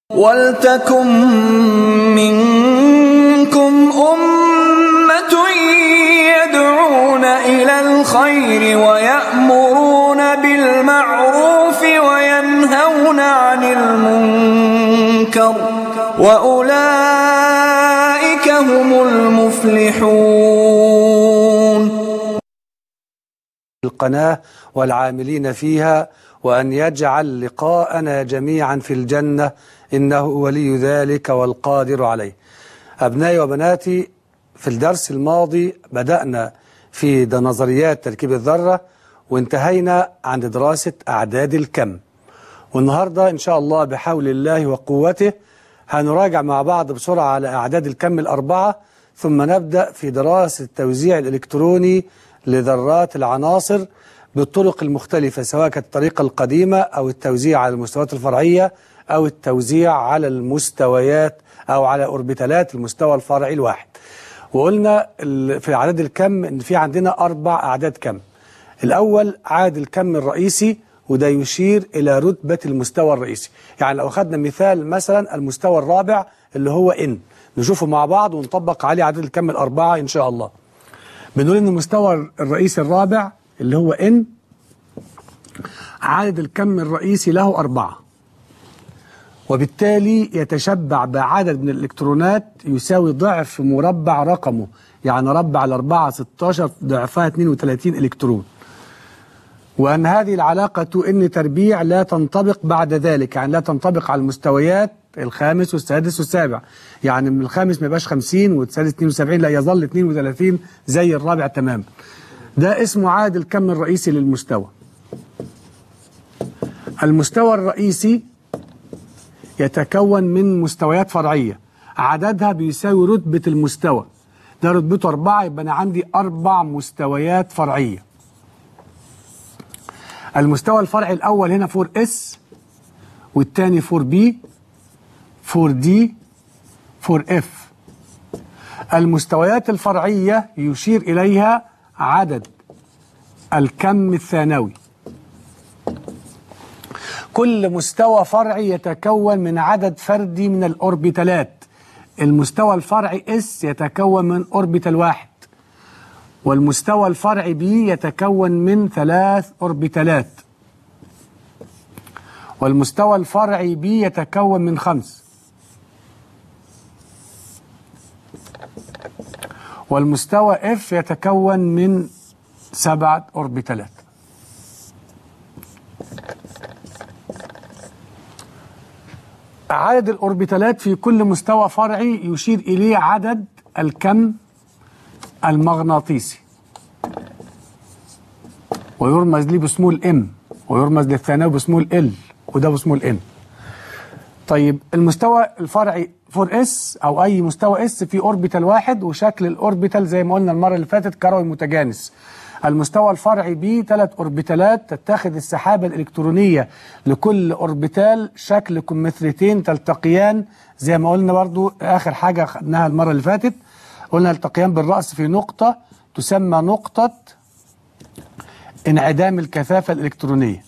وَلْتَكُن مِّنكُمْ أُمَّةٌ يَدْعُونَ إِلَى الْخَيْرِ وَيَأْمُرُونَ بِالْمَعْرُوفِ وَيَنْهَوْنَ عَنِ الْمُنكَرِ ۚ وَأُولَٰئِكَ هُمُ الْمُفْلِحُونَ القناة والعاملين فيها وأن يجعل لقاءنا جميعا في الجنة إنه ولي ذلك والقادر عليه أبنائي وبناتي في الدرس الماضي بدأنا في نظريات تركيب الذرة وانتهينا عند دراسة أعداد الكم والنهاردة إن شاء الله بحول الله وقوته هنراجع مع بعض بسرعة على أعداد الكم الأربعة ثم نبدأ في دراسة التوزيع الإلكتروني لذرات العناصر بالطرق المختلفة سواء كانت الطريقة القديمة أو التوزيع على المستويات الفرعية أو التوزيع على المستويات أو على أوربيتالات المستوى الفرعي الواحد وقلنا في أعداد الكم إن في عندنا أربع أعداد كم الأول عدد الكم الرئيسي وده يشير إلى رتبة المستوى الرئيسي يعني لو أخذنا مثال مثلا المستوى الرابع اللي هو إن نشوفه مع بعض ونطبق عليه عدد الكم الأربعة إن شاء الله بنقول إن المستوى الرئيسي الرابع اللي هو إن عدد الكم الرئيسي له أربعة وبالتالي يتشبع بعدد من الإلكترونات يساوي ضعف مربع رقمه يعني ربع الأربعة 16 ضعفها 32 إلكترون وأن هذه العلاقة إن تربيع لا تنطبق بعد ذلك يعني لا تنطبق على المستويات الخامس والسادس والسابع يعني من الخامس ما يبقاش 50 والسادس 72 لا يظل 32 زي الرابع تماما ده اسمه عدد الكم الرئيسي للمستوى المستوى الرئيسي يتكون من مستويات فرعية عددها بيساوي رتبة المستوى ده رتبته أربعة يبقى أنا عندي أربع مستويات فرعية المستوى الفرعي الأول هنا 4S والتاني 4B 4D 4F المستويات الفرعية يشير إليها عدد الكم الثانوي كل مستوى فرعي يتكون من عدد فردي من الأوربيتالات المستوى الفرعي S يتكون من أوربيتال واحد والمستوى الفرعي B يتكون من ثلاث أوربيتالات والمستوى الفرعي B يتكون من خمس والمستوى F يتكون من سبعة أوربيتالات عدد الأوربيتالات في كل مستوى فرعي يشير إليه عدد الكم المغناطيسي ويرمز ليه باسمه الام ويرمز للثانوي باسمه ال وده باسمه الان طيب المستوى الفرعي 4S أو أي مستوى اس في أوربيتال واحد وشكل الأوربيتال زي ما قلنا المرة اللي فاتت كروي متجانس المستوى الفرعي بي ثلاث أوربيتالات تتخذ السحابة الإلكترونية لكل أوربيتال شكل كمثرتين تلتقيان زي ما قلنا برضو آخر حاجة خدناها المرة اللي فاتت قلنا التقيان بالرأس في نقطة تسمى نقطة انعدام الكثافة الإلكترونية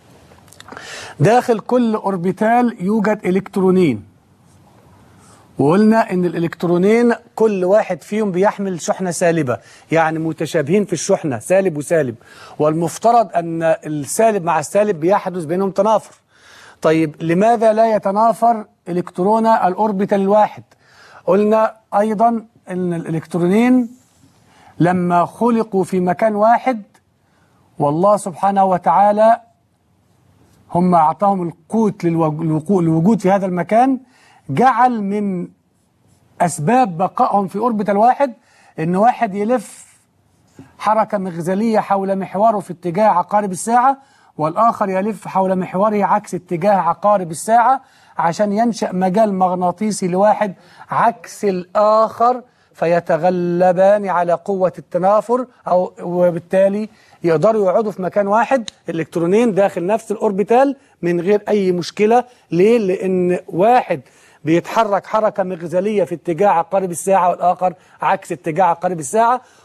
داخل كل أوربيتال يوجد إلكترونين وقلنا ان الالكترونين كل واحد فيهم بيحمل شحنة سالبة يعني متشابهين في الشحنة سالب وسالب والمفترض ان السالب مع السالب بيحدث بينهم تنافر طيب لماذا لا يتنافر الكترون الاوربيتال الواحد قلنا ايضا ان الالكترونين لما خلقوا في مكان واحد والله سبحانه وتعالى هم اعطاهم القوت للوجود في هذا المكان جعل من أسباب بقائهم في أوربيتال واحد إن واحد يلف حركة مغزلية حول محوره في اتجاه عقارب الساعة والآخر يلف حول محوره عكس اتجاه عقارب الساعة عشان ينشأ مجال مغناطيسي لواحد عكس الآخر فيتغلبان على قوة التنافر أو وبالتالي يقدروا يقعدوا في مكان واحد الإلكترونين داخل نفس الأوربيتال من غير أي مشكلة ليه؟ لأن واحد بيتحرك حركة مغزلية في اتجاه عقارب الساعة والآخر عكس اتجاه عقارب الساعة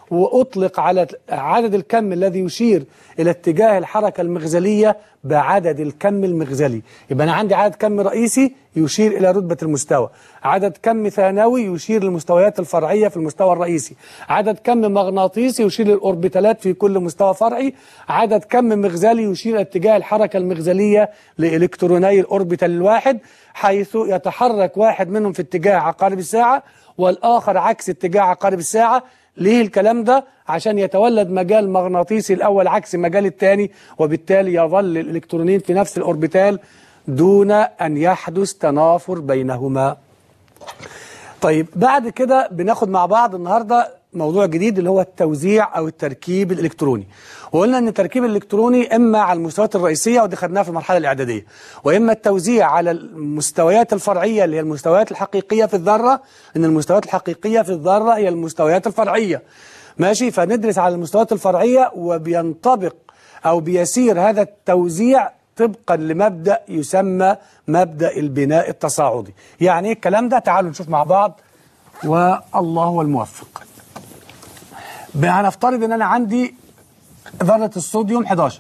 وأطلق على عدد الكم الذي يشير إلى اتجاه الحركة المغزلية بعدد الكم المغزلي يبقى أنا عندي عدد كم رئيسي يشير إلى رتبة المستوى عدد كم ثانوي يشير للمستويات الفرعية في المستوى الرئيسي عدد كم مغناطيسي يشير للأوربيتالات في كل مستوى فرعي عدد كم مغزلي يشير إلى اتجاه الحركة المغزلية لإلكتروني الأوربيتال الواحد حيث يتحرك واحد منهم في اتجاه عقارب الساعة والآخر عكس اتجاه عقارب الساعة ليه الكلام ده؟ عشان يتولد مجال مغناطيسي الأول عكس مجال الثاني وبالتالي يظل الإلكترونين في نفس الأوربيتال دون أن يحدث تنافر بينهما طيب بعد كده بناخد مع بعض النهاردة موضوع جديد اللي هو التوزيع أو التركيب الإلكتروني وقلنا أن التركيب الإلكتروني إما على المستويات الرئيسية ودي خدناها في المرحلة الإعدادية وإما التوزيع على المستويات الفرعية اللي هي المستويات الحقيقية في الذرة إن المستويات الحقيقية في الذرة هي المستويات الفرعية ماشي فندرس على المستويات الفرعية وبينطبق أو بيسير هذا التوزيع طبقا لمبدأ يسمى مبدأ البناء التصاعدي يعني ايه الكلام ده تعالوا نشوف مع بعض والله هو الموفق هنفترض ان انا عندي ذرة الصوديوم 11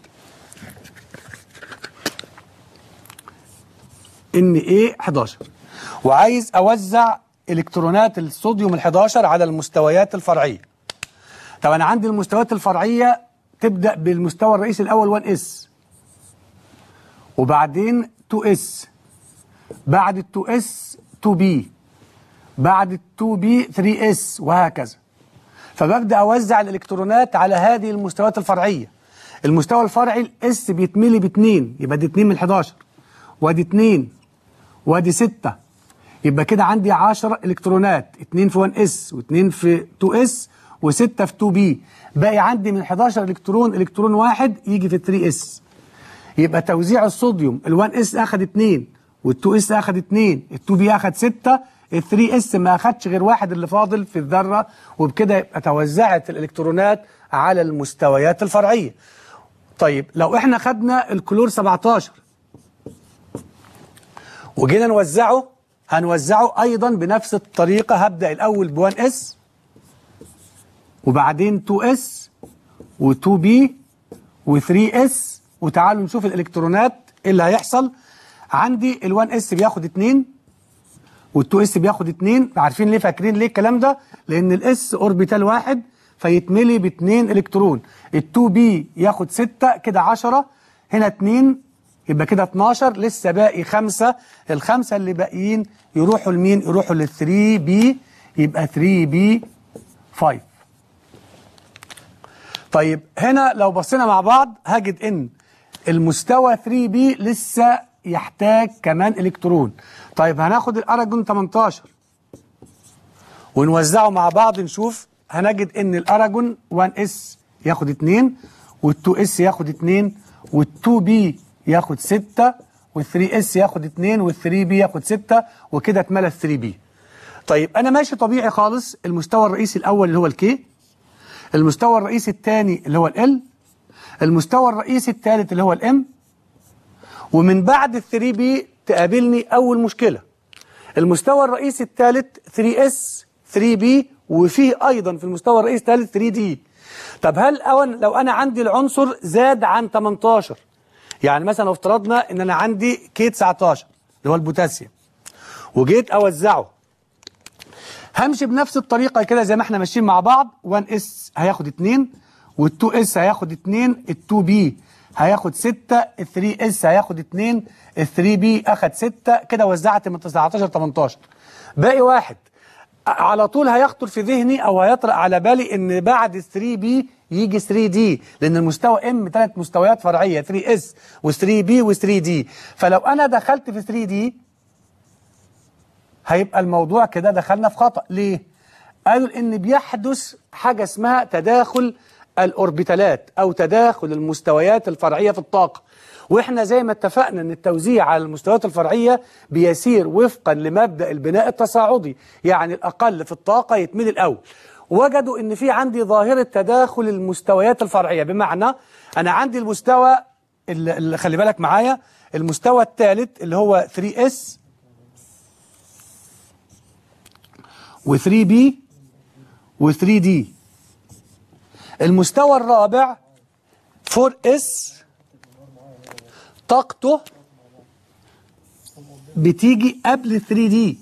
ان ايه 11 وعايز اوزع الكترونات الصوديوم ال 11 على المستويات الفرعيه طب انا عندي المستويات الفرعيه تبدا بالمستوى الرئيسي الاول 1 اس وبعدين 2 اس بعد ال 2 اس 2 بي بعد ال 2 بي 3 اس وهكذا فببدا اوزع الالكترونات على هذه المستويات الفرعيه المستوى الفرعي الاس بيتملي باثنين يبقى دي 2 من 11 وادي 2 وادي 6 يبقى كده عندي 10 الكترونات 2 في 1 اس و2 في 2 اس و6 في 2 بي باقي عندي من 11 الكترون الكترون واحد يجي في 3 اس يبقى توزيع الصوديوم ال1 اس اخد 2 وال2 اس اخد 2 ال2 بي اخد 6 ال3 اس ما اخدش غير واحد اللي فاضل في الذره وبكده يبقى توزعت الالكترونات على المستويات الفرعيه طيب لو احنا خدنا الكلور 17 وجينا نوزعه هنوزعه ايضا بنفس الطريقه هبدا الاول ب1 اس وبعدين 2 اس و2 بي و3 اس وتعالوا نشوف الالكترونات ايه اللي هيحصل عندي ال1 اس بياخد 2 وال2 اس بياخد 2 عارفين ليه فاكرين ليه الكلام ده لان الاس اوربيتال واحد فيتملي ب 2 الكترون ال2 بي ياخد 6 كده 10 هنا 2 يبقى كده 12 لسه باقي 5 الخمسه اللي باقيين يروحوا لمين يروحوا لل 3 بي يبقى 3 بي 5 طيب هنا لو بصينا مع بعض هجد ان المستوى 3 بي لسه يحتاج كمان الكترون طيب هناخد الاراجون 18 ونوزعه مع بعض نشوف هنجد ان الاراجون 1 اس ياخد 2 وال2 اس ياخد 2 وال2 بي ياخد 6 وال3 اس ياخد 2 وال3 بي ياخد 6 وكده اتملى ال3 بي طيب انا ماشي طبيعي خالص المستوى الرئيسي الاول اللي هو الكي المستوى الرئيسي الثاني اللي هو ال المستوى الرئيسي الثالث اللي هو الام ومن بعد ال 3 بي تقابلني اول مشكله المستوى الرئيسي الثالث 3 اس 3 بي وفيه ايضا في المستوى الرئيسي الثالث 3 دي طب هل أون لو انا عندي العنصر زاد عن 18 يعني مثلا لو افترضنا ان انا عندي كي 19 اللي هو البوتاسيوم وجيت اوزعه همشي بنفس الطريقه كده زي ما احنا ماشيين مع بعض 1 اس هياخد 2 وال2 اس هياخد 2 ال2 بي هياخد 6 ال3 اس هياخد 2 ال3 بي اخد 6 كده وزعت من 19 18 باقي واحد على طول هيخطر في ذهني او هيطرق على بالي ان بعد 3 بي يجي 3 دي لان المستوى ام ثلاث مستويات فرعيه 3 اس و3 بي و3 دي فلو انا دخلت في 3 دي هيبقى الموضوع كده دخلنا في خطأ ليه؟ قالوا ان بيحدث حاجة اسمها تداخل الأوربيتالات أو تداخل المستويات الفرعية في الطاقة واحنا زي ما اتفقنا ان التوزيع على المستويات الفرعية بيسير وفقا لمبدأ البناء التصاعدي يعني الأقل في الطاقة يتملي الأول وجدوا ان في عندي ظاهرة تداخل المستويات الفرعية بمعنى انا عندي المستوى اللي خلي بالك معايا المستوى الثالث اللي هو 3S و3 بي و3 دي المستوى الرابع 4S طاقته بتيجي قبل 3D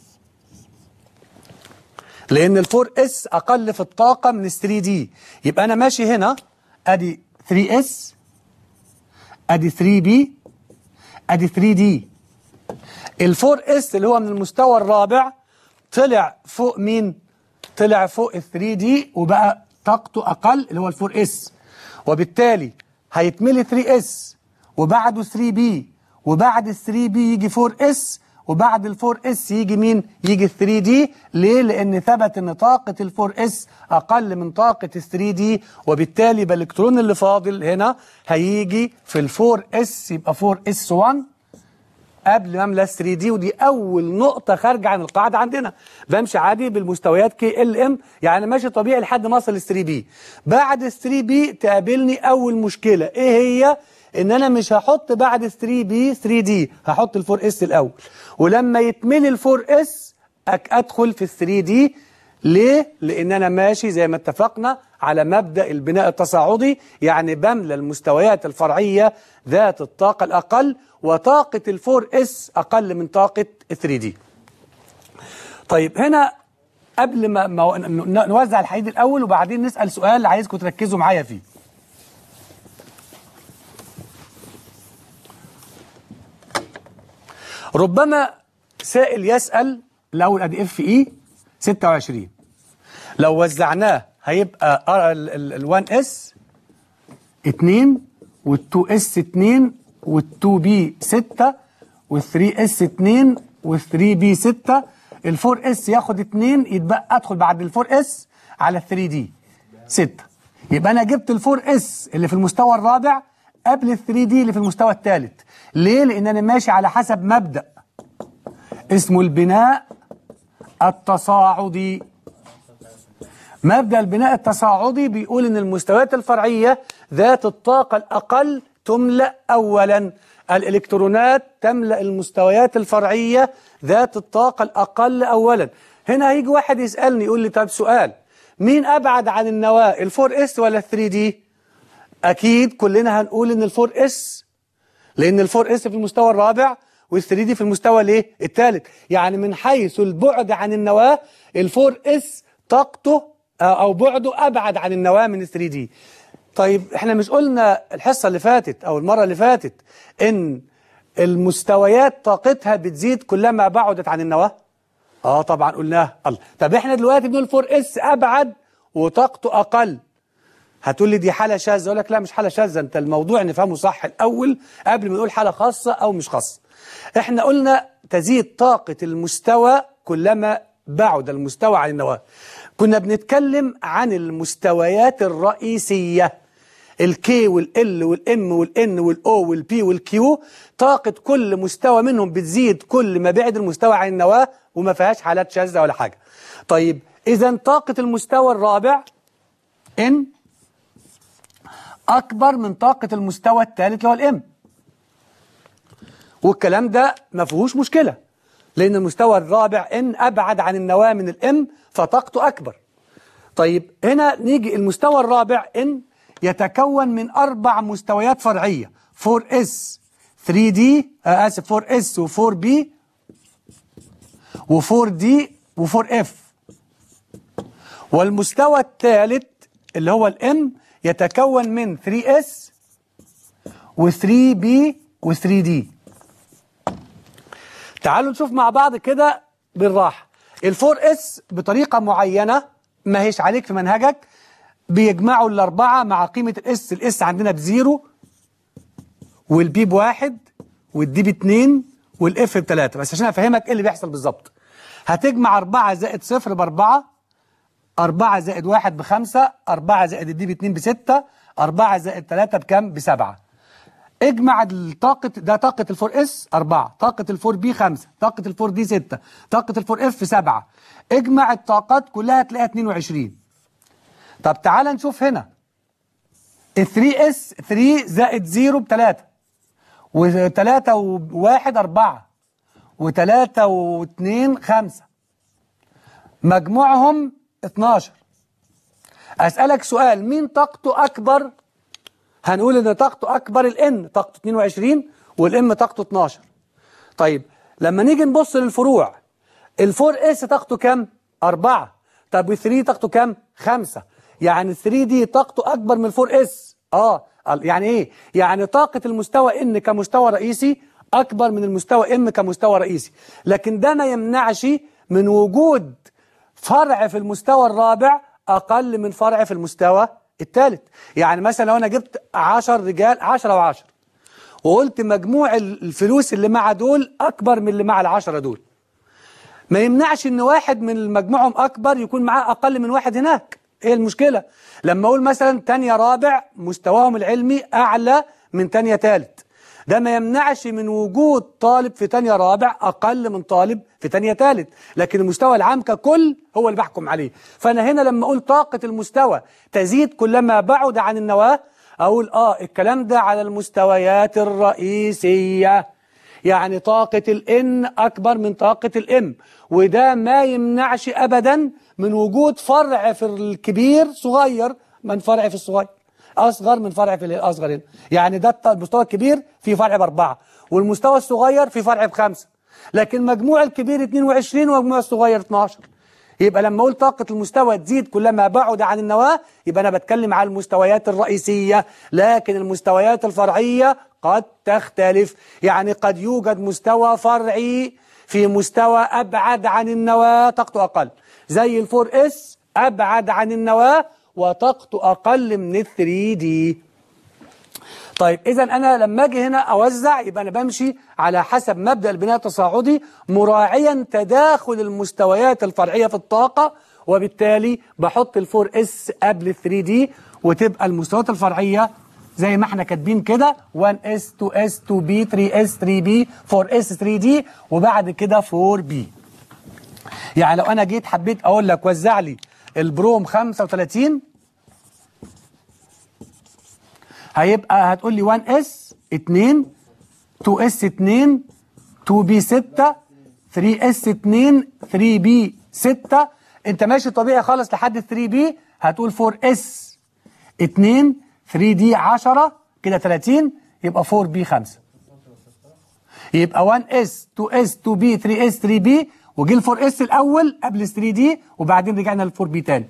لان ال 4S اقل في الطاقه من ال 3D يبقى انا ماشي هنا ادي 3S ادي 3B ادي 3D ال 4S اللي هو من المستوى الرابع طلع فوق مين طلع فوق ال 3D وبقى طاقته اقل اللي هو ال 4S وبالتالي هيتملي 3S وبعده 3B وبعد ال 3B يجي 4S وبعد ال 4S يجي مين؟ يجي ال 3D ليه؟ لأن ثبت أن طاقة ال 4S أقل من طاقة ال 3D وبالتالي يبقى الإلكترون اللي فاضل هنا هيجي في ال 4S يبقى 4S1 قبل ما املى 3 دي ودي اول نقطه خارجه عن القاعده عندنا بمشي عادي بالمستويات كي ال ام يعني ماشي طبيعي لحد ما اوصل ل 3 بي بعد 3 بي تقابلني اول مشكله ايه هي ان انا مش هحط بعد 3 بي 3 دي هحط ال 4 اس الاول ولما يتملي ال 4 اس ادخل في ال 3 دي ليه؟ لأن أنا ماشي زي ما اتفقنا على مبدأ البناء التصاعدي يعني بملى المستويات الفرعية ذات الطاقة الأقل وطاقة الفور اس أقل من طاقة 3 دي طيب هنا قبل ما ما ن- نوزع الحديد الأول وبعدين نسأل سؤال عايزكم تركزوا معايا فيه ربما سائل يسأل الأول أدي اف اي 26 لو وزعناه هيبقى ال 1 اس 2 وال 2 اس 2 وال 2 بي 6 وال 3 اس 2 وال 3 بي 6 ال 4 اس ياخد 2 يتبقى ادخل بعد ال 4 اس على ال 3 دي 6 يبقى انا جبت ال 4 اس اللي في المستوى الرابع قبل ال 3 دي اللي في المستوى الثالث ليه؟ لان انا ماشي على حسب مبدأ اسمه البناء التصاعدي مبدأ البناء التصاعدي بيقول ان المستويات الفرعية ذات الطاقة الأقل تملأ أولا الإلكترونات تملأ المستويات الفرعية ذات الطاقة الأقل أولا هنا هيجي واحد يسألني يقول لي طب سؤال مين أبعد عن النواة الفور اس ولا الثري دي أكيد كلنا هنقول ان الفور اس لأن الفور اس في المستوى الرابع وال3 دي في المستوى الايه الثالث يعني من حيث البعد عن النواة الفور اس طاقته آه، او بعده ابعد عن النواة من ال3 دي طيب احنا مش قلنا الحصة اللي فاتت او المرة اللي فاتت ان المستويات طاقتها بتزيد كلما بعدت عن النواة اه طبعا قلناها الله طب احنا دلوقتي بنقول الفور اس ابعد وطاقته اقل هتقول لي دي حالة شاذة أقول لك لا مش حالة شاذة أنت الموضوع نفهمه صح الأول قبل ما نقول حالة خاصة أو مش خاصة احنا قلنا تزيد طاقة المستوى كلما بعد المستوى عن النواة كنا بنتكلم عن المستويات الرئيسية الكي والال والام والان والاو والبي والكيو طاقة كل مستوى منهم بتزيد كل ما بعد المستوى عن النواة وما فيهاش حالات شاذة ولا حاجة طيب إذا طاقة المستوى الرابع ان أكبر من طاقة المستوى الثالث اللي هو الام والكلام ده ما فيهوش مشكلة لأن المستوى الرابع ان أبعد عن النواة من الام فطاقته أكبر طيب هنا نيجي المستوى الرابع ان يتكون من أربع مستويات فرعية 4S 3D آه آسف 4S و 4B و 4D و 4F والمستوى الثالث اللي هو الام يتكون من 3S و 3B و 3D تعالوا نشوف مع بعض كده بالراحة ال 4S بطريقة معينة ما هيش عليك في منهجك بيجمعوا الأربعة مع قيمة الاس الاس عندنا بزيرو والبي بواحد والدي باتنين والاف بتلاتة بس عشان افهمك ايه اللي بيحصل بالظبط هتجمع أربعة زائد صفر بأربعة أربعة زائد واحد بخمسة أربعة زائد الدي باتنين بستة أربعة زائد تلاتة بكام بسبعة اجمع الطاقة ده طاقة الفور اس أربعة طاقة الفور بي خمسة طاقة الفور دي ستة طاقة الفور اف سبعة اجمع الطاقات كلها تلاقيها 22 طب تعال نشوف هنا ال 3 اس 3 زائد 0 ب 3 و3 و1 4 و3 و2 5 مجموعهم 12 اسالك سؤال مين طاقته اكبر هنقول ان طاقته اكبر الان طاقته 22 والام طاقته 12 طيب لما نيجي نبص للفروع الفور اس طاقته كام 4 طب وال3 طاقته كام 5 يعني ال3 دي طاقته اكبر من الفور اس اه يعني ايه يعني طاقة المستوى ان كمستوى رئيسي اكبر من المستوى ام كمستوى رئيسي لكن ده ما يمنعش من وجود فرع في المستوى الرابع اقل من فرع في المستوى الثالث يعني مثلا لو انا جبت 10 رجال 10 و10 وقلت مجموع الفلوس اللي مع دول اكبر من اللي مع العشرة دول ما يمنعش ان واحد من مجموعهم اكبر يكون معاه اقل من واحد هناك ايه المشكلة لما اقول مثلا تانية رابع مستواهم العلمي اعلى من تانية تالت ده ما يمنعش من وجود طالب في تانية رابع اقل من طالب في تانية تالت لكن المستوى العام ككل هو اللي بحكم عليه فانا هنا لما اقول طاقة المستوى تزيد كلما بعد عن النواة اقول اه الكلام ده على المستويات الرئيسية يعني طاقة الإن أكبر من طاقة الإم وده ما يمنعش أبدا من وجود فرع في الكبير صغير من فرع في الصغير أصغر من فرع في الأصغر هنا يعني ده المستوى الكبير في فرع بأربعة والمستوى الصغير في فرع بخمسة لكن مجموع الكبير 22 ومجموع الصغير 12 يبقى لما أقول طاقة المستوى تزيد كلما بعد عن النواة يبقى أنا بتكلم على المستويات الرئيسية لكن المستويات الفرعية قد تختلف يعني قد يوجد مستوى فرعي في مستوى أبعد عن النواة طاقته أقل زي الفور اس أبعد عن النواة وطاقته أقل من الثري دي طيب إذا أنا لما أجي هنا أوزع يبقى أنا بمشي على حسب مبدأ البناء التصاعدي مراعيا تداخل المستويات الفرعية في الطاقة وبالتالي بحط الفور اس قبل الثري دي وتبقى المستويات الفرعية زي ما احنا كاتبين كده 1S 2S 2B 3S 3B 4S 3D وبعد كده 4B يعني لو انا جيت حبيت اقول لك وزع لي البروم 35 هيبقى هتقول لي 1S 2 2S 2 2B 6 3S 2 3B 6 انت ماشي طبيعي خالص لحد 3B هتقول 4S 2 3D 10 كده 30 يبقى 4B 5 يبقى 1S 2S 2B 3S 3B وجي ال 4S الأول قبل 3D وبعدين رجعنا لل 4B تاني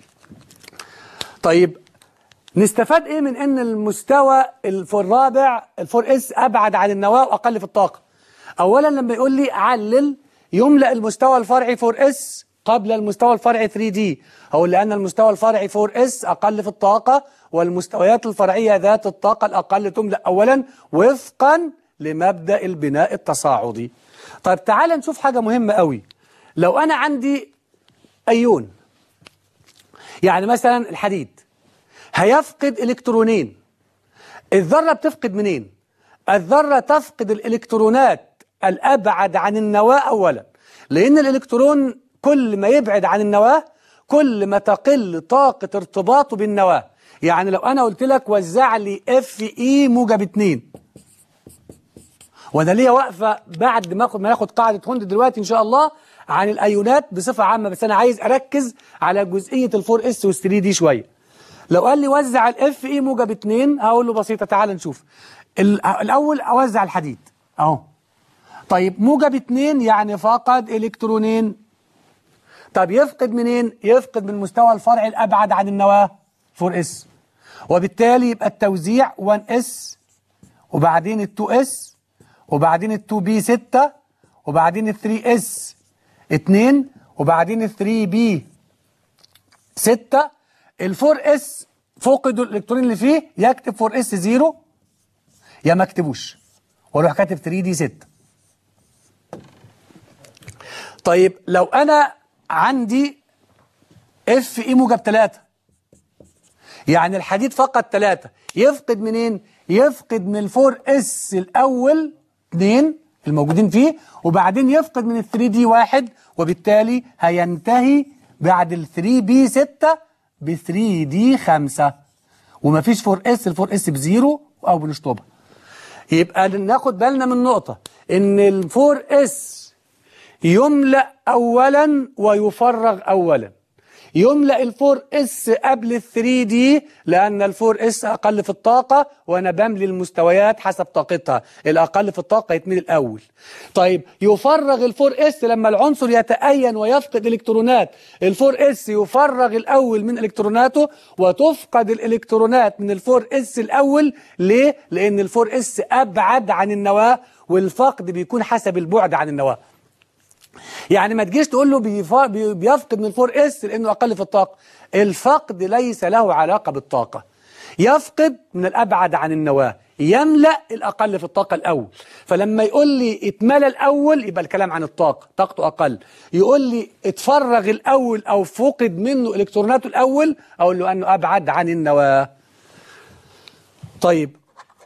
طيب نستفاد ايه من ان المستوى الرابع ال 4S ابعد عن النواة واقل في الطاقة اولا لما يقول لي علل يملأ المستوى الفرعي 4S قبل المستوى الفرعي 3D هو لأن المستوى الفرعي 4S أقل في الطاقة والمستويات الفرعية ذات الطاقة الأقل تملأ أولا وفقا لمبدأ البناء التصاعدي طيب تعال نشوف حاجة مهمة قوي لو أنا عندي أيون يعني مثلا الحديد هيفقد إلكترونين الذرة بتفقد منين الذرة تفقد الإلكترونات الأبعد عن النواة أولا لأن الإلكترون كل ما يبعد عن النواة كل ما تقل طاقة ارتباطه بالنواة يعني لو أنا قلت لك وزع لي اف اي موجب 2 وانا ليا واقفة بعد ما اخد ما ناخد قاعدة هوند دلوقتي ان شاء الله عن الايونات بصفة عامة بس انا عايز اركز على جزئية الفور اس والثري دي شوية لو قال لي وزع الاف اي موجب 2 هقول له بسيطة تعال نشوف الاول اوزع الحديد اهو طيب موجب 2 يعني فقد الكترونين طب يفقد منين يفقد من المستوى الفرعي الابعد عن النواه 4 اس وبالتالي يبقى التوزيع 1 اس وبعدين ال 2 اس وبعدين ال 2 بي 6 وبعدين ال 3 اس 2 وبعدين ال 3 بي 6 ال 4 اس فقدوا الالكترون اللي فيه يكتب 4 اس 0 يا ما اكتبوش واروح كاتب 3 دي 6 طيب لو انا عندي اف اي موجب 3 يعني الحديد فقد 3 يفقد منين يفقد من الفور اس الاول 2 الموجودين فيه وبعدين يفقد من ال 3 دي 1 وبالتالي هينتهي بعد ال 3 بي 6 ب 3 دي 5 ومفيش 4 اس ال 4 اس بزيرو او بنشطبها يبقى ناخد بالنا من نقطة ان ال 4 اس يملأ أولا ويفرغ أولا يملأ الفور اس قبل الثري دي لأن الفور اس أقل في الطاقة وأنا بملي المستويات حسب طاقتها الأقل في الطاقة يتملي الأول طيب يفرغ الفور اس لما العنصر يتأين ويفقد إلكترونات الفور اس يفرغ الأول من إلكتروناته وتفقد الإلكترونات من الفور اس الأول ليه؟ لأن الفور اس أبعد عن النواة والفقد بيكون حسب البعد عن النواة يعني ما تجيش تقول له بيفا- بي- بيفقد من 4 اس لانه اقل في الطاقه الفقد ليس له علاقه بالطاقه يفقد من الابعد عن النواه يملا الاقل في الطاقه الاول فلما يقول لي اتملى الاول يبقى الكلام عن الطاقه طاقته اقل يقول لي اتفرغ الاول او فقد منه الكتروناته الاول اقول له انه ابعد عن النواه طيب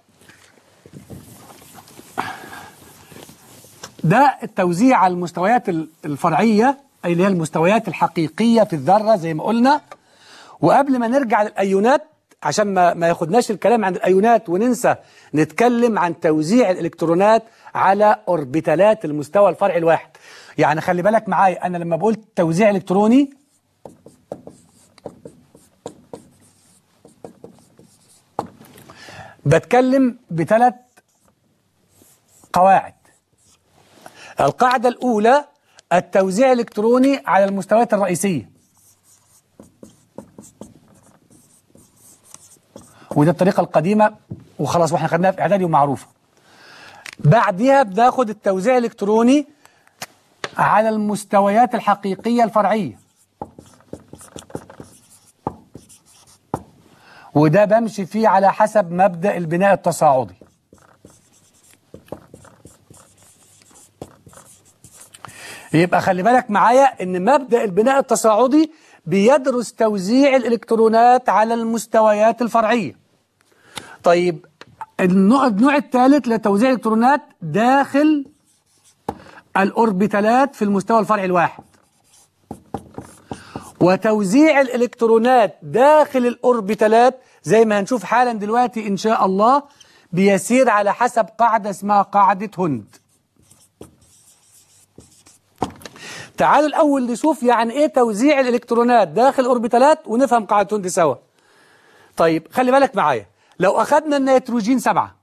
ده التوزيع على المستويات ال- الفرعية أي اللي هي المستويات الحقيقية في الذرة زي ما قلنا وقبل ما نرجع للأيونات عشان ما, ما ياخدناش الكلام عن الأيونات وننسى نتكلم عن توزيع الإلكترونات على أوربيتالات المستوى الفرعي الواحد يعني خلي بالك معايا أنا لما بقول توزيع إلكتروني بتكلم بثلاث قواعد القاعدة الأولى التوزيع الإلكتروني على المستويات الرئيسية وده الطريقة القديمة وخلاص واحنا خدناها في إعدادي ومعروفة بعدها بناخد التوزيع الإلكتروني على المستويات الحقيقية الفرعية وده بمشي فيه على حسب مبدأ البناء التصاعدي يبقى خلي بالك معايا ان مبدأ البناء التصاعدي بيدرس توزيع الالكترونات على المستويات الفرعية طيب النوع, النوع الثالث لتوزيع الالكترونات داخل الاوربيتالات في المستوى الفرعي الواحد وتوزيع الالكترونات داخل الاوربيتالات زي ما هنشوف حالا دلوقتي ان شاء الله بيسير على حسب قاعدة اسمها قاعدة هند تعالوا الأول نشوف يعني إيه توزيع الإلكترونات داخل الأوربيتالات ونفهم قاعدة هند سوا طيب خلي بالك معايا لو أخذنا النيتروجين سبعة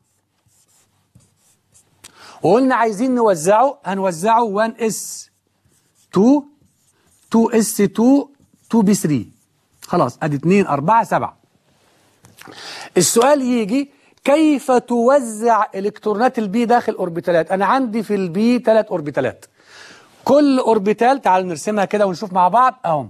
وقلنا عايزين نوزعه هنوزعه 1 اس 2 2 اس 2 2 بي 3 خلاص ادي 2 4 7 السؤال يجي كيف توزع الكترونات البي داخل اوربيتالات انا عندي في البي ثلاث اوربيتالات كل اوربيتال تعالوا نرسمها كده ونشوف مع بعض اهو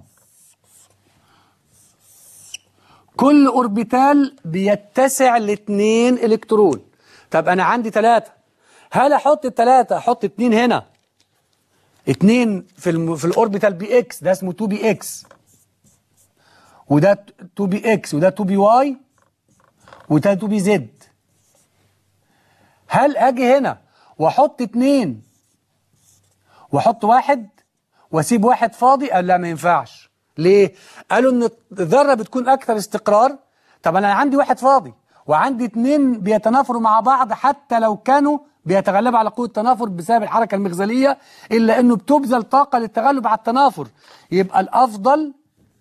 كل اوربيتال بيتسع لاثنين الكترون طب انا عندي ثلاثة هل احط الثلاثة احط اثنين هنا اثنين في الم... في الاوربيتال بي اكس ده اسمه 2 بي اكس وده 2 بي اكس وده 2 بي واي وده 2 بي زد هل اجي هنا واحط اثنين واحط واحد واسيب واحد فاضي قال لا ما ينفعش ليه قالوا ان الذره بتكون اكثر استقرار طب انا عندي واحد فاضي وعندي اتنين بيتنافروا مع بعض حتى لو كانوا بيتغلبوا على قوه التنافر بسبب الحركه المغزليه الا انه بتبذل طاقه للتغلب على التنافر يبقى الافضل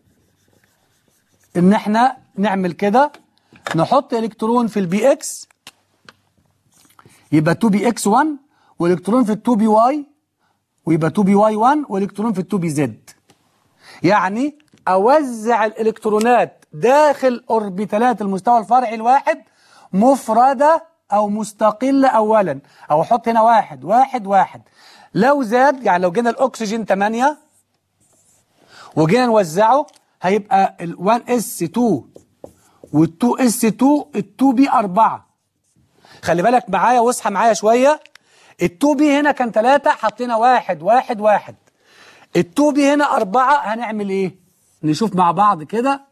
ان احنا نعمل كده نحط الكترون في البي اكس يبقى 2 بي اكس 1 والكترون في ال 2 بي واي ويبقى 2 بي واي 1 والكترون في ال 2 بي زد يعني اوزع الالكترونات داخل اوربيتالات المستوى الفرعي الواحد مفردة او مستقلة اولا او احط هنا واحد واحد واحد لو زاد يعني لو جينا الاكسجين 8 وجينا نوزعه هيبقى ال 1 اس 2 وال 2 اس 2 ال 2 بي 4 خلي بالك معايا واصحى معايا شويه التو بي هنا كان ثلاثة حطينا واحد واحد واحد التو بي هنا أربعة هنعمل إيه؟ نشوف مع بعض كده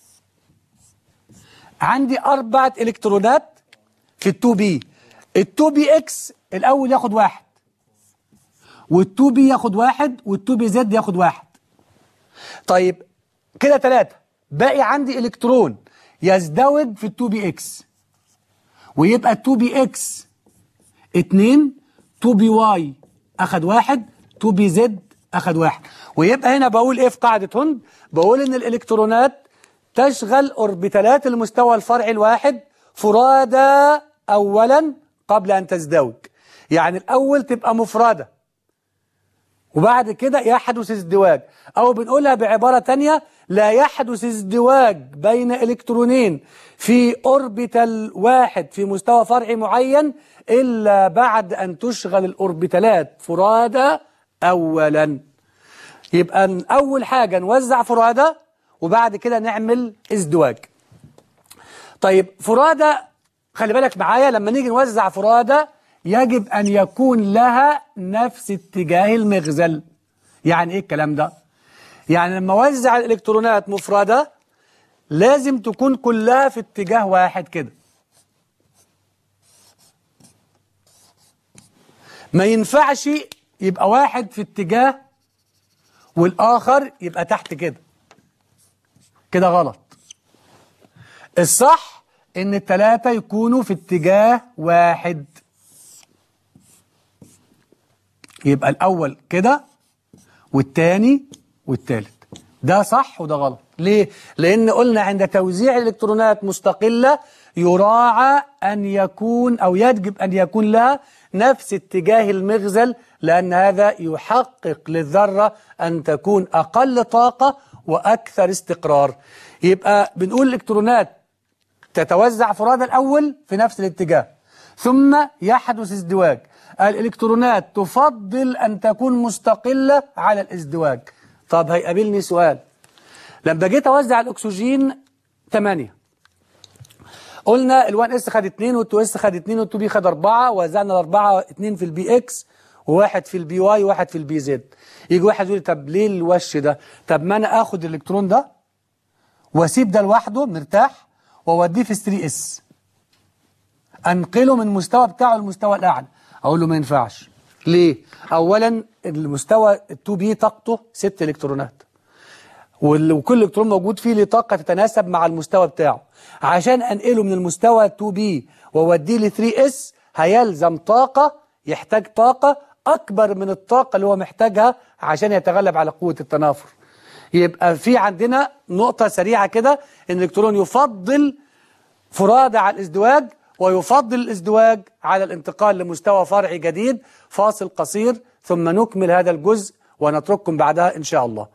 عندي أربعة إلكترونات في التو بي التو بي إكس الأول ياخد واحد والتو بي ياخد واحد والتو بي زد ياخد واحد طيب كده ثلاثة باقي عندي إلكترون يزدوج في التو بي إكس ويبقى التو بي إكس اتنين 2 بي واي اخد واحد 2 بي زد أخد واحد ويبقى هنا بقول إيه في قاعدة هند بقول إن الإلكترونات تشغل أوربيتالات المستوى الفرعي الواحد فرادى أولا قبل أن تزدوج يعني الأول تبقى مفردة وبعد كده يحدث ازدواج أو بنقولها بعبارة تانية لا يحدث ازدواج بين إلكترونين في أوربيتال واحد في مستوى فرعي معين إلا بعد أن تشغل الأوربيتالات فرادى أولا يبقى أول حاجة نوزع فرادى وبعد كده نعمل ازدواج طيب فرادى خلي بالك معايا لما نيجي نوزع فرادى يجب أن يكون لها نفس اتجاه المغزل يعني إيه الكلام ده؟ يعني لما أوزع الإلكترونات مفردة لازم تكون كلها في اتجاه واحد كده ما ينفعش يبقى واحد في اتجاه والآخر يبقى تحت كده كده غلط الصح ان التلاتة يكونوا في اتجاه واحد يبقى الأول كده والتاني والتالت ده صح وده غلط ليه؟ لأن قلنا عند توزيع الإلكترونات مستقلة يراعى أن يكون أو يجب أن يكون لها نفس اتجاه المغزل لأن هذا يحقق للذرة أن تكون أقل طاقة وأكثر استقرار يبقى بنقول الإلكترونات تتوزع فرادى الأول في نفس الاتجاه ثم يحدث ازدواج الإلكترونات تفضل أن تكون مستقلة على الازدواج طب هيقابلني سؤال لما جيت أوزع الأكسجين 8 قلنا ال1 اس خد 2 وال2 اس خد 2 وال2 بي خد 4 وزعنا الأربعة 2 في البي اكس وواحد في البي واي وواحد في البي زد يجي واحد يقول لي طب ليه الوش ده طب ما أنا آخد الإلكترون ده واسيب ده لوحده مرتاح واوديه في 3 اس انقله من المستوى بتاعه للمستوى الاعلى اقول له ما ينفعش ليه اولا المستوى ال2 بي طاقته 6 الكترونات وال- وكل الكترون موجود فيه له طاقه تتناسب مع المستوى بتاعه عشان انقله من المستوى 2 بي واوديه ل 3 اس هيلزم طاقه يحتاج طاقه اكبر من الطاقه اللي هو محتاجها عشان يتغلب على قوه التنافر يبقى في عندنا نقطة سريعة كده ان الالكترون يفضل فرادى على الازدواج ويفضل الازدواج على الانتقال لمستوى فرعي جديد فاصل قصير ثم نكمل هذا الجزء ونترككم بعدها إن شاء الله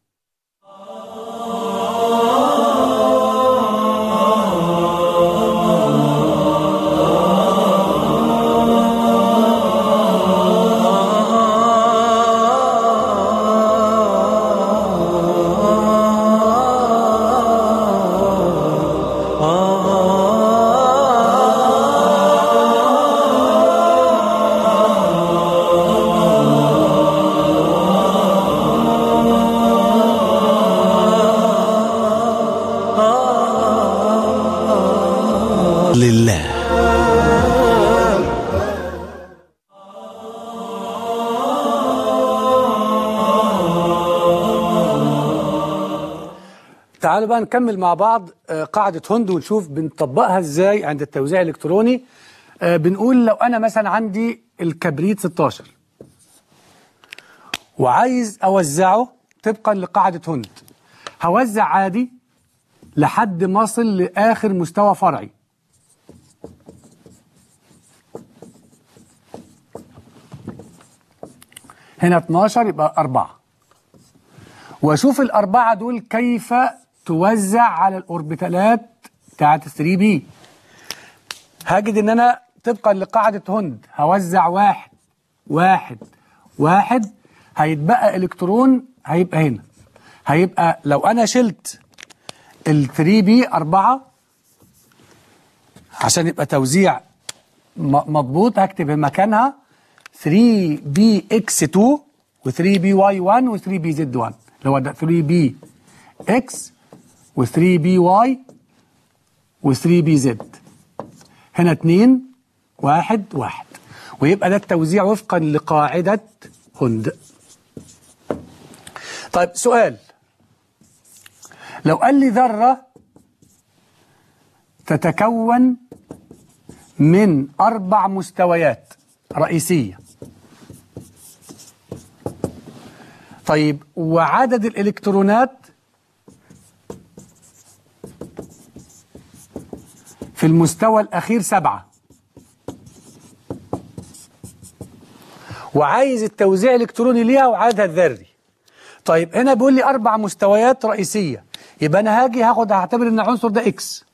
لله تعالوا بقى نكمل مع بعض آه، قاعدة هند ونشوف بنطبقها ازاي عند التوزيع الإلكتروني آه، بنقول لو أنا مثلا عندي الكبريت 16 وعايز أوزعه طبقا لقاعدة هند هوزع عادي لحد ما أصل لآخر مستوى فرعي هنا 12 يبقى 4 واشوف الأربعة دول كيف توزع على الأوربيتالات بتاعت 3 بي هجد إن أنا طبقا لقاعدة هند هوزع واحد واحد واحد هيتبقى إلكترون هيبقى هنا هيبقى لو أنا شلت ال 3 بي أربعة عشان يبقى توزيع م- مضبوط هكتب مكانها 3 بي اكس 2 و 3 بي واي 1 و 3 بي زد 1 اللي هو ده 3 بي اكس و 3 بي واي و 3 بي زد هنا 2 1 1 ويبقى ده التوزيع وفقا لقاعدة هند طيب سؤال لو قال لي ذرة تتكون من أربع مستويات رئيسية طيب وعدد الإلكترونات في المستوى الأخير سبعة وعايز التوزيع الإلكتروني ليها وعددها الذري طيب هنا بيقول لي أربع مستويات رئيسية يبقى أنا هاجي هاخد هعتبر إن العنصر ده إكس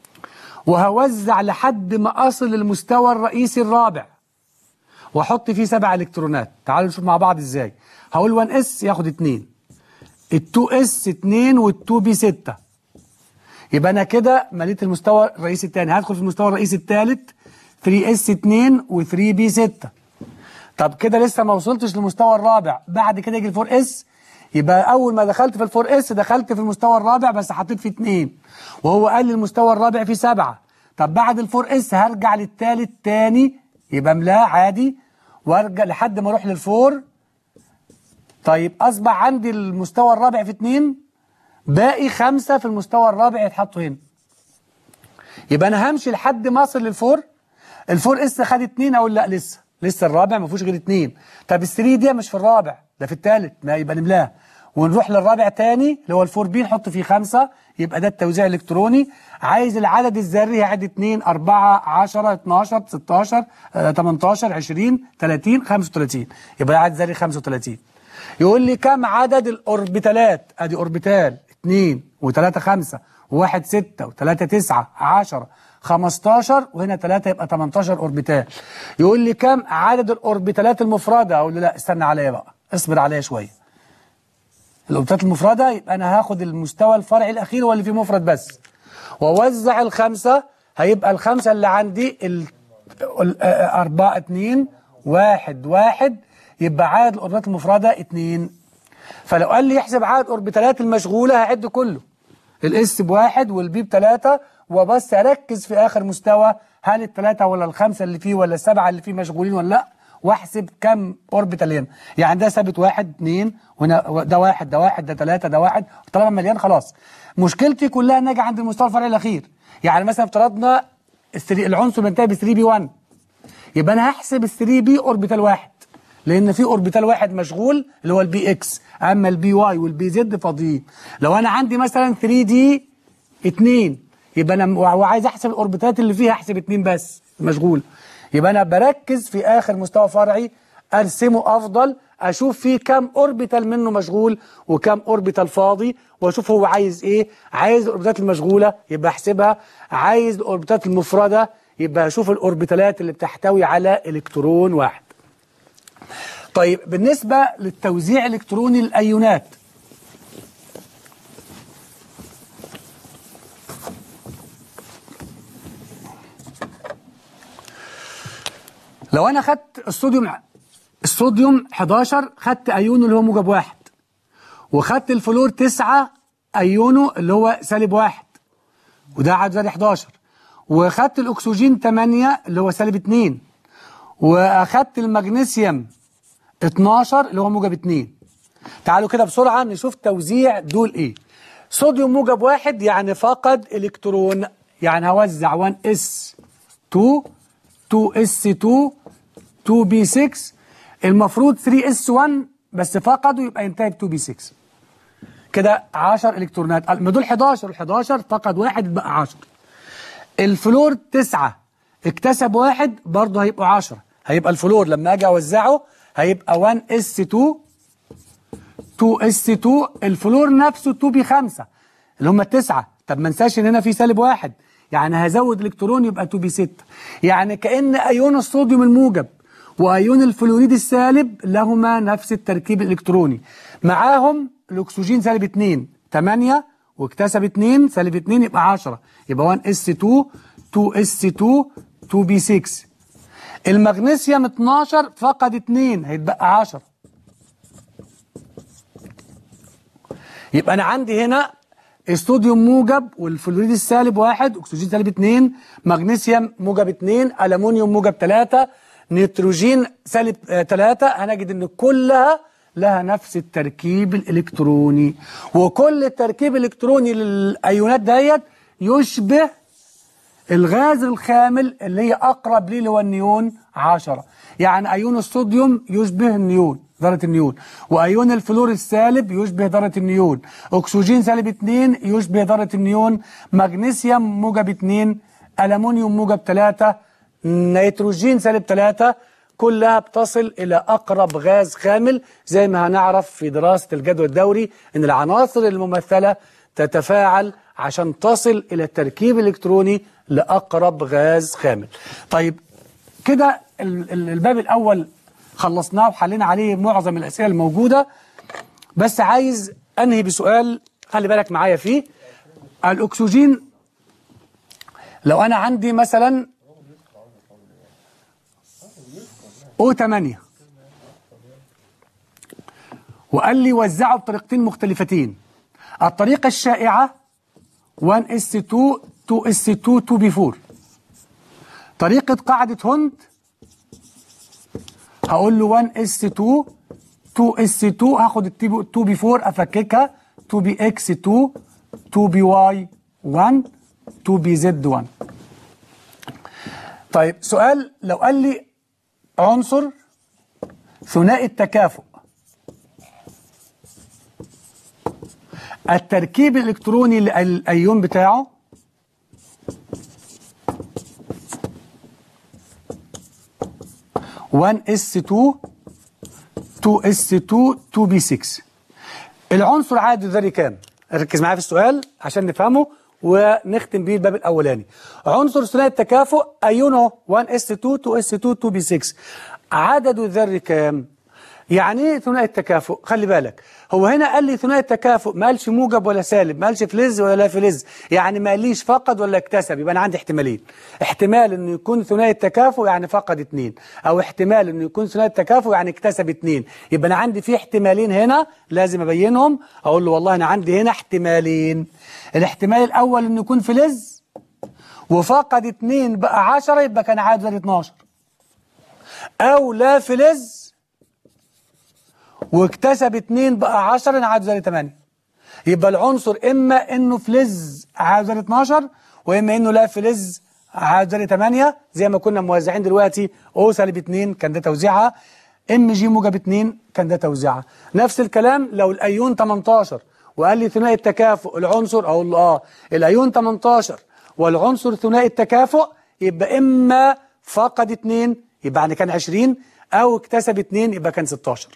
وهوزع لحد ما أصل للمستوى الرئيسي الرابع واحط فيه سبع الكترونات تعالوا نشوف مع بعض ازاي هقول 1 اس ياخد 2 ال2 اس 2 وال2 بي 6 يبقى انا كده مليت المستوى الرئيسي الثاني هدخل في المستوى الرئيسي الثالث 3 اس 2 و3 بي 6 طب كده لسه ما وصلتش للمستوى الرابع بعد كده يجي ال4 اس يبقى اول ما دخلت في ال4 اس دخلت في المستوى الرابع بس حطيت فيه 2 وهو قال لي المستوى الرابع فيه 7 طب بعد ال4 اس هرجع للثالث تاني يبقى املاه عادي وارجع لحد ما اروح للفور طيب اصبح عندي المستوى الرابع في اتنين باقي خمسة في المستوى الرابع يتحطوا هنا يبقى انا همشي لحد ما اصل للفور الفور اس خد اتنين اقول لا لسه لسه الرابع ما فيهوش غير اتنين طب الثري دي مش في الرابع ده في الثالث ما يبقى نملاه ونروح للرابع تاني اللي هو الفور بي نحط فيه خمسة يبقى ده التوزيع الالكتروني عايز العدد الذري هعد 2 4 10 12 16 آه، 18 20 30 35 يبقى العدد الذري 35 يقول لي كم عدد الاوربيتالات ادي اوربيتال 2 و3 5 و1 6 و3 9 10 15 وهنا 3 يبقى 18 اوربيتال يقول لي كم عدد الاوربيتالات المفرده اقول له لا استنى عليا بقى اصبر عليا شويه الاوربيتالات المفرده يبقى انا هاخد المستوى الفرعي الاخير هو اللي فيه مفرد بس واوزع الخمسه هيبقى الخمسه اللي عندي ال ال- آه، أربعة اتنين واحد واحد يبقى عدد الأوربيتالات المفردة اتنين فلو قال لي يحسب عدد الأوربيتالات المشغولة هعد كله الاس بواحد والبي بتلاتة وبس أركز في آخر مستوى هل التلاتة ولا الخمسة اللي فيه ولا السبعة اللي فيه مشغولين ولا لأ واحسب كم اوربيتال هنا يعني ده ثابت واحد اتنين وهنا ده واحد ده واحد ده تلاتة ده واحد طالما مليان خلاص مشكلتي كلها ان اجي عند المستوى الفرعي الاخير يعني مثلا افترضنا الثري- العنصر بينتهي ب 3 بي 1 يبقى انا هحسب ال 3 بي اوربيتال واحد لان في اوربيتال واحد مشغول اللي هو البي اكس اما البي واي والبي زد فاضيين لو انا عندي مثلا 3 دي 2 يبقى انا وعايز احسب الاوربيتالات اللي فيها احسب 2 بس مشغول يبقى انا بركز في اخر مستوى فرعي ارسمه افضل اشوف فيه كام اوربيتال منه مشغول وكام اوربيتال فاضي واشوف هو عايز ايه عايز الاوربيتالات المشغوله يبقى احسبها عايز الاوربيتالات المفرده يبقى اشوف الاوربيتالات اللي بتحتوي على الكترون واحد طيب بالنسبه للتوزيع الالكتروني للايونات لو انا خدت الصوديوم الصوديوم 11 خدت ايونه اللي هو موجب واحد وخدت الفلور 9 ايونه اللي هو سالب واحد وده عدد ذري 11 وخدت الاكسجين 8 اللي هو سالب 2 واخدت المغنيسيوم 12 اللي هو موجب 2 تعالوا كده بسرعه نشوف توزيع دول ايه صوديوم موجب واحد يعني فقد الكترون يعني هوزع 1 اس 2 2 اس 2 2 بي 6 المفروض 3 اس 1 بس فقده يبقى ينتهي ب 2 بي 6 كده 10 الكترونات ما دول 11 ال 11 فقد واحد بقى 10 الفلور 9 اكتسب واحد برضه هيبقوا 10 هيبقى الفلور لما اجي اوزعه هيبقى 1 اس 2 2 اس 2 الفلور نفسه 2 بي 5 اللي هم التسعه طب ما انساش ان هنا في سالب واحد يعني هزود الكترون يبقى 2 بي 6 يعني كأن ايون الصوديوم الموجب وايون الفلوريد السالب لهما نفس التركيب الالكتروني معاهم الاكسجين سالب 2 8 واكتسب 2 سالب 2 يبقى 10 يبقى 1 اس 2 2 اس 2 2 بي 6 المغنيسيوم 12 فقد 2 هيتبقى 10 يبقى انا عندي هنا الصوديوم موجب والفلوريد السالب واحد اكسجين سالب 2 مغنيسيوم موجب 2 الومنيوم موجب 3 نيتروجين سالب 3 هنجد ان كلها لها نفس التركيب الالكتروني وكل التركيب الالكتروني للايونات ديت يشبه الغاز الخامل اللي هي أقرب ليه اللي هو النيون 10 يعني أيون الصوديوم يشبه النيون ذرة النيون وأيون الفلور السالب يشبه ذرة النيون أكسجين سالب 2 يشبه ذرة النيون مغنيسيوم موجب 2 ألمونيوم موجب 3 نيتروجين سالب 3 كلها بتصل إلى أقرب غاز خامل زي ما هنعرف في دراسة الجدول الدوري أن العناصر الممثلة تتفاعل عشان تصل إلى التركيب الإلكتروني لأقرب غاز خامل طيب كده ال- ال- الباب الأول خلصناه وحلينا عليه معظم الأسئلة الموجودة بس عايز أنهي بسؤال خلي بالك معايا فيه الأكسجين لو أنا عندي مثلا O8 وقال لي وزعه بطريقتين مختلفتين الطريقة الشائعة 1s2 2s2 2b4 طريقة قاعدة هوند هقول له 1s2 2s2 هاخد ال 2b4 افككها 2bx2 2by1 2bz1 طيب سؤال لو قال لي عنصر ثنائي التكافؤ التركيب الإلكتروني للأيون بتاعه one S2 2 S2 2 B6 العنصر عدد ذري كام؟ ركز معايا في السؤال عشان نفهمه ونختم بيه الباب الأولاني عنصر ثنائي التكافؤ أيونه 1 S2 2 S2 2 B6 عدد الذري كام؟ يعني ايه ثنائي التكافؤ خلي بالك هو هنا قال لي ثنائي التكافؤ ما قالش موجب ولا سالب ما قالش فلز ولا لا فلز يعني ما قاليش فقد ولا اكتسب يبقى انا عندي احتمالين احتمال انه يكون ثنائي التكافؤ يعني فقد اثنين او احتمال انه يكون ثنائي التكافؤ يعني اكتسب اثنين يبقى انا عندي في احتمالين هنا لازم ابينهم اقول له والله انا عندي هنا احتمالين الاحتمال الاول انه يكون فلز وفقد اثنين بقى 10 يبقى كان عدد 12 او لا فلز واكتسب 2 بقى 10 عاد زي 8 يبقى العنصر اما انه فلز عاد زي 12 واما انه لا فلز عاد زي 8 زي ما كنا موزعين دلوقتي او سالب 2 كان ده توزيعها ام جي موجب 2 كان ده توزيعها نفس الكلام لو الايون 18 وقال لي ثنائي التكافؤ العنصر اقول له اه الايون 18 والعنصر ثنائي التكافؤ يبقى اما فقد 2 يبقى يعني كان 20 او اكتسب 2 يبقى كان 16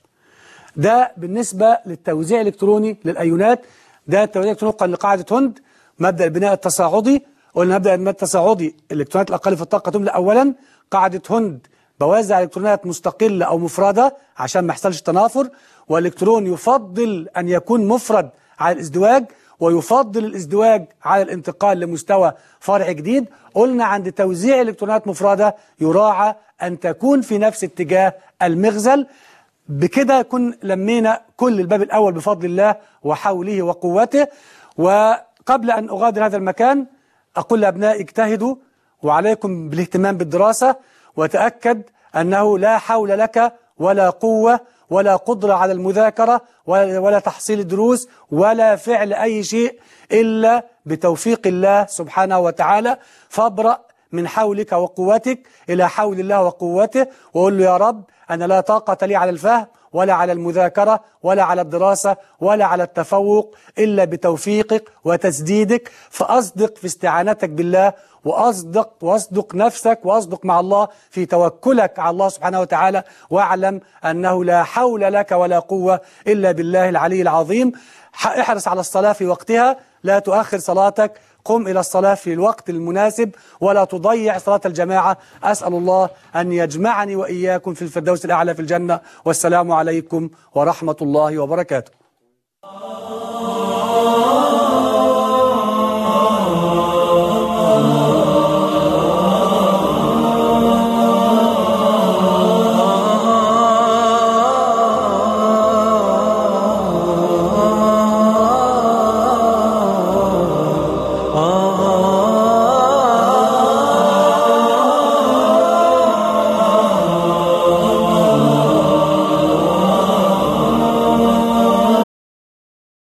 ده بالنسبة للتوزيع الإلكتروني للأيونات ده التوزيع الإلكتروني وفقا لقاعدة هوند مبدأ البناء التصاعدي قلنا مبدأ البناء التصاعدي الإلكترونات الأقل في الطاقة تملأ أولا قاعدة هوند بوزع إلكترونات مستقلة أو مفردة عشان ما يحصلش تنافر والإلكترون يفضل أن يكون مفرد على الازدواج ويفضل الازدواج على الانتقال لمستوى فرع جديد قلنا عند توزيع إلكترونات مفردة يراعى أن تكون في نفس اتجاه المغزل بكده يكون لمينا كل الباب الأول بفضل الله وحوله وقوته وقبل أن أغادر هذا المكان أقول لأبنائي اجتهدوا وعليكم بالاهتمام بالدراسة وتأكد أنه لا حول لك ولا قوة ولا قدرة على المذاكرة ولا, ولا تحصيل الدروس ولا فعل أي شيء إلا بتوفيق الله سبحانه وتعالى فابرأ من حولك وقوتك إلى حول الله وقوته وقول له يا رب أنا لا طاقة لي على الفهم ولا على المذاكرة ولا على الدراسة ولا على التفوق إلا بتوفيقك وتسديدك فأصدق في استعانتك بالله وأصدق وأصدق نفسك وأصدق مع الله في توكلك على الله سبحانه وتعالى واعلم أنه لا حول لك ولا قوة إلا بالله العلي العظيم احرص على الصلاة في وقتها لا تؤخر صلاتك قم إلى الصلاة في الوقت المناسب ولا تضيع صلاة الجماعة أسأل الله أن يجمعني وإياكم في الفردوس الأعلى في الجنة والسلام عليكم ورحمة الله وبركاته